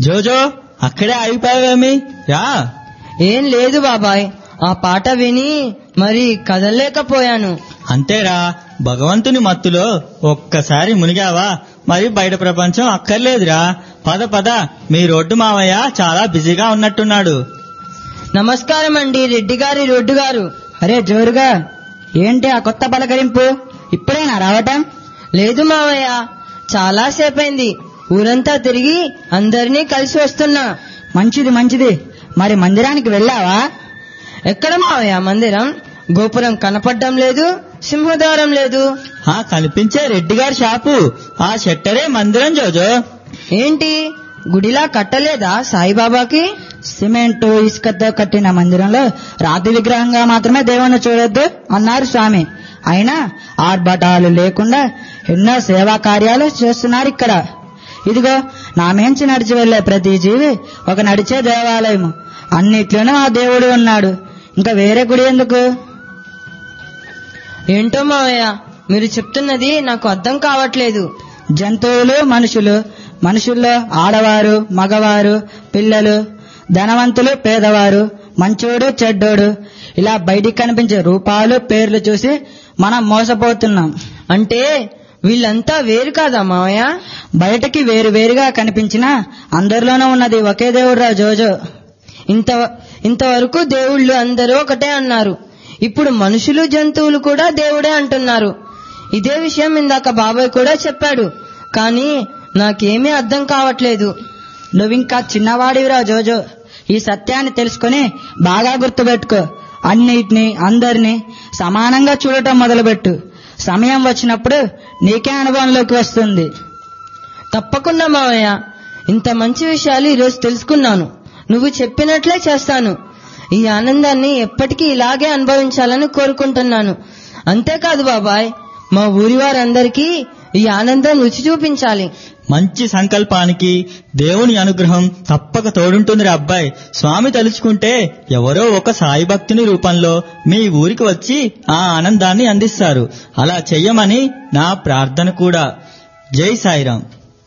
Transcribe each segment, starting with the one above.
జోజో అక్కడే ఆగిపోయావేమి రా ఏం లేదు బాబాయ్ ఆ పాట విని మరి కదలలేకపోయాను అంతేరా భగవంతుని మత్తులో ఒక్కసారి మునిగావా మరి బయట ప్రపంచం అక్కర్లేదురా పద పద మీ రోడ్డు మావయ్య చాలా బిజీగా ఉన్నట్టున్నాడు నమస్కారం అండి రెడ్డి గారి రోడ్డు గారు అరే జోరుగా ఏంటి ఆ కొత్త పలకరింపు ఇప్పుడేనా రావటం లేదు మావయ్య చాలా సేపైంది ఊరంతా తిరిగి అందరినీ కలిసి వస్తున్నా మంచిది మంచిది మరి మందిరానికి వెళ్ళావా ఎక్కడ మావయ్య మందిరం గోపురం కనపడడం లేదు సింహద్వారం లేదు ఆ కనిపించే రెడ్డి గారి షాపు ఆ షట్టరే మందిరం జోజో ఏంటి గుడిలా కట్టలేదా సాయిబాబాకి సిమెంట్ ఇసుకతో కట్టిన మందిరంలో రాతి విగ్రహంగా మాత్రమే దేవుణ్ణి చూడొద్దు అన్నారు స్వామి అయినా ఆర్భటాలు లేకుండా ఎన్నో సేవా కార్యాలు చేస్తున్నారు ఇక్కడ ఇదిగో నా మేంచి నడిచి వెళ్లే ప్రతి జీవి ఒక నడిచే దేవాలయము అన్నిట్లోనూ ఆ దేవుడు ఉన్నాడు ఇంకా వేరే గుడి ఎందుకు ఏంటో మావయ్య మీరు చెప్తున్నది నాకు అర్థం కావట్లేదు జంతువులు మనుషులు మనుషుల్లో ఆడవారు మగవారు పిల్లలు ధనవంతులు పేదవారు మంచోడు చెడ్డోడు ఇలా బయటికి కనిపించే రూపాలు పేర్లు చూసి మనం మోసపోతున్నాం అంటే వీళ్ళంతా వేరు కాదా మావయ్య బయటకి వేరు వేరుగా కనిపించినా అందరిలోనూ ఉన్నది ఒకే దేవుడురా జోజో ఇంత ఇంతవరకు దేవుళ్ళు అందరూ ఒకటే అన్నారు ఇప్పుడు మనుషులు జంతువులు కూడా దేవుడే అంటున్నారు ఇదే విషయం ఇందాక బాబాయ్ కూడా చెప్పాడు కానీ నాకేమీ అర్థం కావట్లేదు నువ్వింకా చిన్నవాడివిరా జోజో ఈ సత్యాన్ని తెలుసుకొని బాగా గుర్తుపెట్టుకో అన్నిటిని అందరినీ సమానంగా చూడటం మొదలుపెట్టు సమయం వచ్చినప్పుడు నీకే అనుభవంలోకి వస్తుంది తప్పకుండా మావయ్య ఇంత మంచి విషయాలు ఈరోజు తెలుసుకున్నాను నువ్వు చెప్పినట్లే చేస్తాను ఈ ఆనందాన్ని ఎప్పటికీ ఇలాగే అనుభవించాలని కోరుకుంటున్నాను అంతేకాదు బాబాయ్ మా ఊరి వారందరికీ ఈ ఆనందం రుచి చూపించాలి మంచి సంకల్పానికి దేవుని అనుగ్రహం తప్పక తోడుంటుంది అబ్బాయి స్వామి తలుచుకుంటే ఎవరో ఒక సాయి భక్తుని రూపంలో మీ ఊరికి వచ్చి ఆ ఆనందాన్ని అందిస్తారు అలా చెయ్యమని నా ప్రార్థన కూడా జై సాయిరాం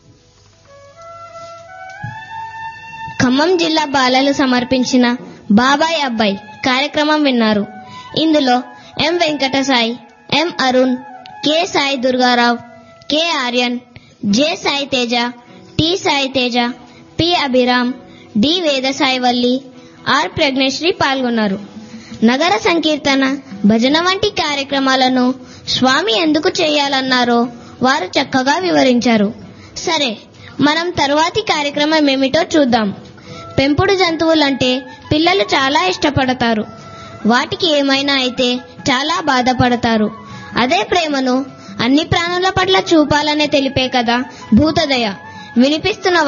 ఖమ్మం జిల్లా బాలలు సమర్పించిన బాబాయ్ అబ్బాయి కార్యక్రమం విన్నారు ఇందులో M Venkatasai M Arun K Sai Durgarao K Aryan J Sai Teja T Sai Teja P Abhiram D Vedasai Valli R Pragnasri పాల్గొన్నారు నగర సంకీర్తన భజన వంటి కార్యక్రమాలను స్వామి ఎందుకు చేయాలన్నారో వారు చక్కగా వివరించారు సరే మనం తరువాతి కార్యక్రమం ఏమిటో చూద్దాం పెంపుడు జంతువులంటే పిల్లలు చాలా ఇష్టపడతారు వాటికి ఏమైనా అయితే చాలా బాధపడతారు అదే ప్రేమను అన్ని ప్రాణుల పట్ల చూపాలనే తెలిపే కదా భూతదయ వినిపిస్తున్న